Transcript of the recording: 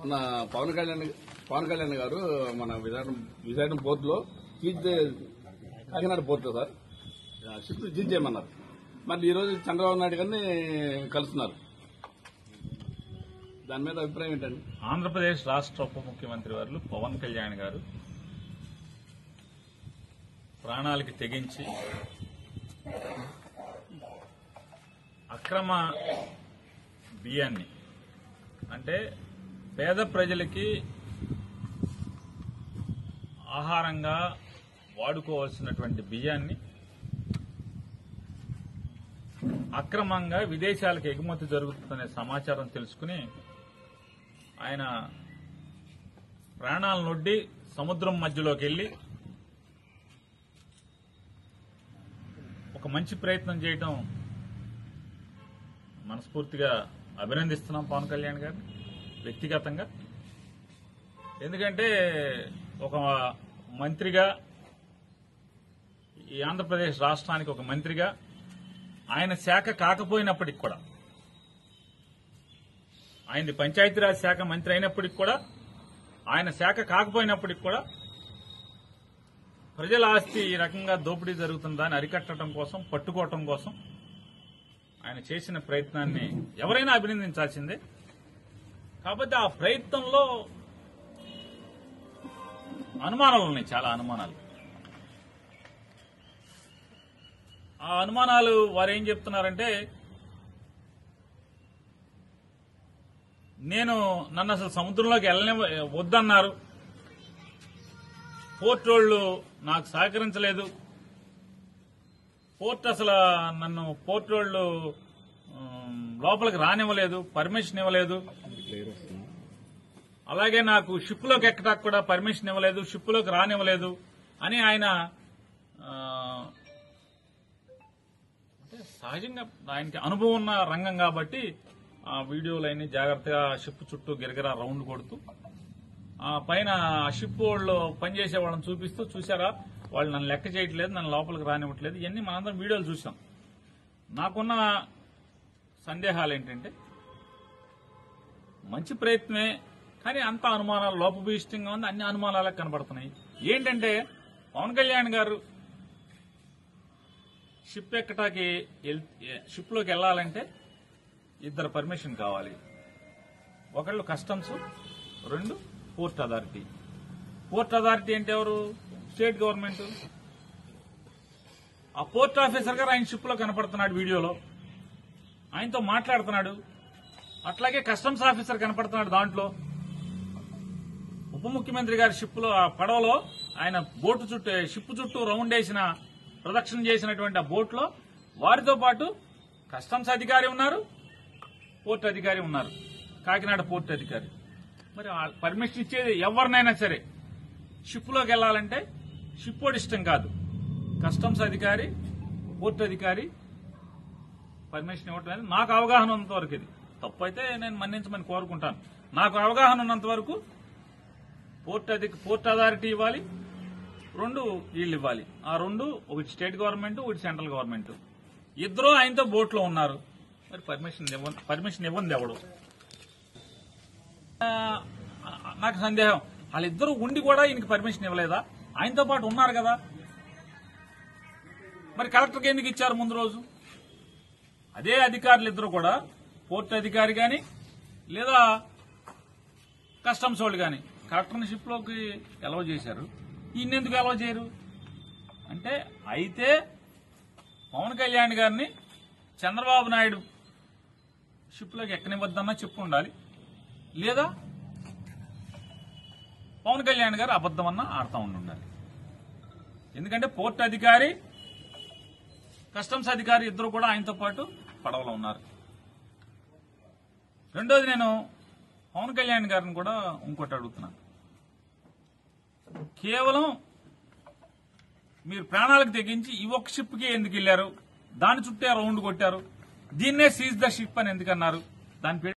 మన పవన్ కళ్యాణ్ పవన్ కళ్యాణ్ గారు మన విశాఖం విశాఖం పోర్ట్ లో చీజ్ కాకినాడ పోర్ట్ లో సార్ షిప్ చీజ్ చేయమన్నారు మరి ఈ రోజు చంద్రబాబు నాయుడు గారిని కలుస్తున్నారు దాని మీద అభిప్రాయం ఏంటండి ఆంధ్రప్రదేశ్ రాష్ట్ర ఉప ముఖ్యమంత్రి వారు పవన్ కళ్యాణ్ గారు ప్రాణాలకి తెగించి అక్రమ బియ్యాన్ని అంటే పేద ప్రజలకి ఆహారంగా వాడుకోవాల్సినటువంటి బియ్యాన్ని అక్రమంగా విదేశాలకు ఎగుమతి జరుగుతుందనే సమాచారం తెలుసుకుని ఆయన ప్రాణాలను నొడ్డి సముద్రం మధ్యలోకి వెళ్లి ఒక మంచి ప్రయత్నం చేయటం మనస్ఫూర్తిగా అభినందిస్తున్నాం పవన్ కళ్యాణ్ గారిని వ్యక్తిగతంగా ఎందుకంటే ఒక మంత్రిగా ఈ ఆంధ్రప్రదేశ్ రాష్ట్రానికి ఒక మంత్రిగా ఆయన శాఖ కాకపోయినప్పటికి కూడా ఆయనది పంచాయతీరాజ్ శాఖ మంత్రి అయినప్పటికి కూడా ఆయన శాఖ కాకపోయినప్పటికి కూడా ప్రజల ఆస్తి ఈ రకంగా దోపిడీ జరుగుతుందా అని అరికట్టడం కోసం పట్టుకోవటం కోసం ఆయన చేసిన ప్రయత్నాన్ని ఎవరైనా అభినందించాల్సిందే కాబట్టి ఆ ప్రయత్నంలో అనుమానాలు ఉన్నాయి చాలా అనుమానాలు ఆ అనుమానాలు వారు ఏం చెప్తున్నారంటే నేను నన్ను అసలు సముద్రంలోకి వెళ్ళని వద్దన్నారు పోర్ట్ వాళ్ళు నాకు సహకరించలేదు పోర్ట్ అసలు నన్ను పోర్ట్ వాళ్ళు ఉమ్, లోపలికి రానివ్వలేదు పర్మిషన్ ఇవ్వలేదు అలాగే నాకు షిప్లోకి ఎక్కడానికి కూడా పర్మిషన్ ఇవ్వలేదు షిప్లోకి రానివ్వలేదు అని ఆయన ఆ, అంటే సహజంగా ఆయనకి అనుభవం ఉన్న రంగం కాబట్టి ఆ వీడియోలన్నీ జాగ్రత్తగా షిప్ చుట్టూ గిరగిరా రౌండ్ కొడుతూ ఆ పైన ఆ షిప్ వాళ్ళు పనిచేసే వాళ్ళని చూపిస్తూ చూసారా వాళ్ళు నన్ను లెక్క చేయట్లేదు నన్ను లోపలికి రానివ్వట్లేదు ఇవన్నీ మనందరం వీడియోలు చూసాం నాకున్న సందేహాలు ఏంటంటే మంచి ప్రయత్నమే కానీ అంత అనుమానాలు లోపభూయిష్టంగా ఉంది అన్ని అనుమానాలకు కనబడుతున్నాయి ఏంటంటే పవన్ కళ్యాణ్ గారు షిప్ ఎక్కటాకి షిప్ లోకి వెళ్లాలంటే ఇద్దరు పర్మిషన్ కావాలి ఒకళ్ళు కస్టమ్స్ రెండు పోర్ట్ అథారిటీ పోర్ట్ అథారిటీ అంటే ఎవరు స్టేట్ గవర్నమెంట్ ఆ పోర్ట్ ఆఫీసర్ గారు ఆయన షిప్ లో కనపడుతున్నాడు వీడియోలో ఆయనతో మాట్లాడుతున్నాడు అట్లాగే కస్టమ్స్ ఆఫీసర్ కనపడుతున్నాడు దాంట్లో ఉప ముఖ్యమంత్రి గారి షిప్ లో ఆ పడవలో ఆయన బోటు చుట్టూ షిప్ చుట్టూ రౌండ్ వేసిన ప్రదక్షిణ చేసినటువంటి ఆ బోట్ లో వారితో పాటు కస్టమ్స్ అధికారి ఉన్నారు పోర్ట్ అధికారి ఉన్నారు కాకినాడ పోర్ట్ అధికారి మరి ఆ పర్మిషన్ ఇచ్చేది ఎవరినైనా సరే షిప్ లోకి వెళ్లాలంటే షిప్ వాడి ఇష్టం కాదు కస్టమ్స్ అధికారి పోర్ట్ అధికారి పర్మిషన్ ఇవ్వటం అనేది నాకు అవగాహన ఉన్నంత వరకు ఇది తప్పు అయితే నేను మన్నించమని కోరుకుంటాను నాకు అవగాహన ఉన్నంత వరకు పోర్ట్ అధి పోర్ట్ అథారిటీ ఇవ్వాలి రెండు వీళ్ళు ఇవ్వాలి ఆ రెండు ఒకటి స్టేట్ గవర్నమెంట్ ఒకటి సెంట్రల్ గవర్నమెంట్ ఇద్దరు ఆయనతో బోట్లో ఉన్నారు మరి పర్మిషన్ ఇవ్వ పర్మిషన్ ఇవ్వండి ఎవడు ఆ, నాకు సందేహం వాళ్ళిద్దరూ ఉండి కూడా ఈయనకి పర్మిషన్ ఇవ్వలేదా ఆయనతో పాటు ఉన్నారు కదా మరి కలెక్టర్కి ఎందుకు ఇచ్చారు ముందు రోజు అదే అధికారులు ఇద్దరు కూడా పోర్ట్ అధికారి గాని లేదా కస్టమ్స్ వాళ్ళు కానీ కలెక్టర్ని షిప్లోకి ఎలవ్ చేశారు ఈయన ఎందుకు ఎలవ్ చేయరు అంటే అయితే పవన్ కళ్యాణ్ గారిని చంద్రబాబు నాయుడు షిప్లోకి ఎక్కనివ్వద్దన్నా చెప్పు ఉండాలి లేదా పవన్ కళ్యాణ్ గారు అబద్దమన్నా ఆడుతూ ఉండి ఉండాలి ఎందుకంటే పోర్ట్ అధికారి కస్టమ్స్ అధికారి ఇద్దరు కూడా ఆయనతో పాటు పడవలో ఉన్నారు రెండోది నేను పవన్ కళ్యాణ్ గారిని కూడా ఇంకోటి అడుగుతున్నాను కేవలం మీరు ప్రాణాలకు తెగించి ఈ ఒక్క షిప్కి ఎందుకు వెళ్ళారు దాని చుట్టే రౌండ్ కొట్టారు దీన్నే సీజ్ ద షిప్ అని ఎందుకన్నారు దాని పేరు